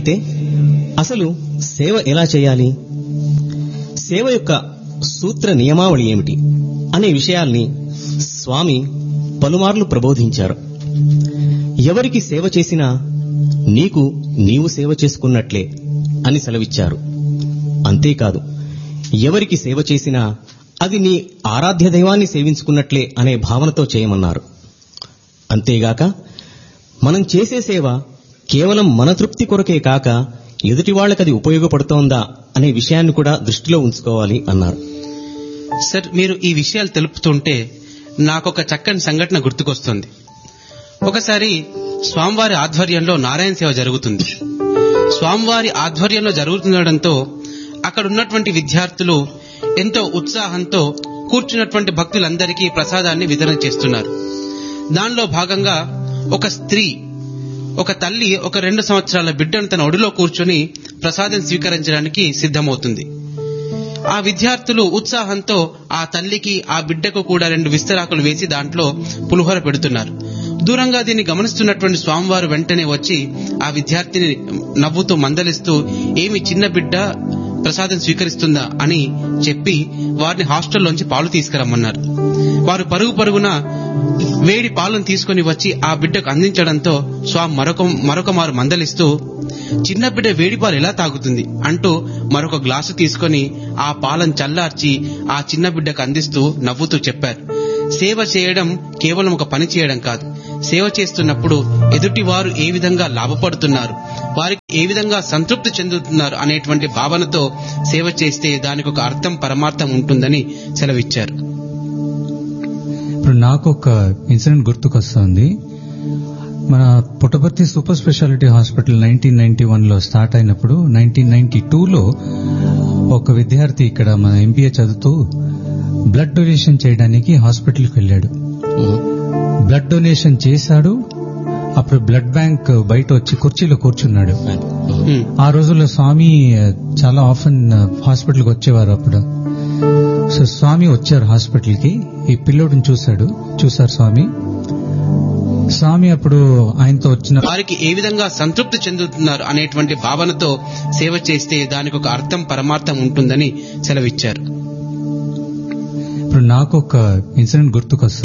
అయితే అసలు సేవ ఎలా చేయాలి సేవ యొక్క సూత్ర నియమావళి ఏమిటి అనే విషయాల్ని స్వామి పలుమార్లు ప్రబోధించారు ఎవరికి సేవ చేసినా నీకు నీవు సేవ చేసుకున్నట్లే అని సెలవిచ్చారు అంతేకాదు ఎవరికి సేవ చేసినా అది నీ ఆరాధ్య దైవాన్ని సేవించుకున్నట్లే అనే భావనతో చేయమన్నారు అంతేగాక మనం చేసే సేవ కేవలం మన తృప్తి కొరకే కాక ఎదుటి వాళ్ళకది ఉపయోగపడుతోందా అనే విషయాన్ని కూడా దృష్టిలో ఉంచుకోవాలి అన్నారు సార్ మీరు ఈ విషయాలు తెలుపుతుంటే నాకొక చక్కని సంఘటన గుర్తుకొస్తుంది ఒకసారి స్వామివారి ఆధ్వర్యంలో నారాయణ సేవ జరుగుతుంది స్వామివారి ఆధ్వర్యంలో జరుగుతుండడంతో అక్కడ ఉన్నటువంటి విద్యార్థులు ఎంతో ఉత్సాహంతో కూర్చున్నటువంటి భక్తులందరికీ ప్రసాదాన్ని వితరణ చేస్తున్నారు దానిలో భాగంగా ఒక స్త్రీ ఒక తల్లి ఒక రెండు సంవత్సరాల బిడ్డను తన ఒడిలో కూర్చొని ప్రసాదం స్వీకరించడానికి సిద్ధమవుతుంది ఆ విద్యార్థులు ఉత్సాహంతో ఆ తల్లికి ఆ బిడ్డకు కూడా రెండు విస్తరాకులు వేసి దాంట్లో పులిహోర పెడుతున్నారు దూరంగా దీన్ని గమనిస్తున్నటువంటి స్వామివారు వెంటనే వచ్చి ఆ విద్యార్థిని నవ్వుతూ మందలిస్తూ ఏమి చిన్న బిడ్డ ప్రసాదం స్వీకరిస్తుందా అని చెప్పి వారిని హాస్టల్లోంచి పాలు తీసుకురమ్మన్నారు వారు పరుగు పరుగున వేడి పాలను తీసుకొని వచ్చి ఆ బిడ్డకు అందించడంతో స్వామి మరొక మరొక మారు మందలిస్తూ చిన్న బిడ్డ వేడి పాలు ఎలా తాగుతుంది అంటూ మరొక గ్లాసు తీసుకొని ఆ పాలను చల్లార్చి ఆ చిన్న బిడ్డకు అందిస్తూ నవ్వుతూ చెప్పారు సేవ చేయడం కేవలం ఒక పని చేయడం కాదు సేవ చేస్తున్నప్పుడు ఎదుటి వారు ఏ విధంగా లాభపడుతున్నారు వారికి ఏ విధంగా సంతృప్తి చెందుతున్నారు అనేటువంటి భావనతో సేవ చేస్తే దానికి ఒక అర్థం పరమార్థం ఉంటుందని సెలవిచ్చారు ఇప్పుడు నాకు ఒక ఇన్సిడెంట్ గుర్తుకొస్తుంది మన Puttaparthi super speciality hospital nineteen ninety వన్లో స్టార్ట్ అయినప్పుడు నైన్టీన్ నైన్టీ టూలో ఒక విద్యార్థి ఇక్కడ మన ఎంబీఏ చదువుతూ బ్లడ్ డొనేషన్ చేయడానికి హాస్పిటల్కి వెళ్ళాడు బ్లడ్ డొనేషన్ చేశాడు అప్పుడు బ్లడ్ బ్యాంక్ బయట వచ్చి కుర్చీలో కూర్చున్నాడు ఉమ్, ఆ రోజుల్లో స్వామి చాలా ఆఫన్ హాస్పిటల్కి వచ్చేవారు అప్పుడు సో స్వామి వచ్చారు హాస్పిటల్కి ఈ పిల్లోడిని చూశాడు చూశారు స్వామి స్వామి అప్పుడు ఆయనతో వచ్చిన వారికి ఏ విధంగా సంతృప్తి చెందుతున్నారు అనేటువంటి భావనతో సేవ చేస్తే దానికి ఒక అర్థం పరమార్థం ఉంటుందని సెలవిచ్చారు ఇప్పుడు నాకు ఒక ఇన్సిడెంట్ గుర్తుకొస్తుంది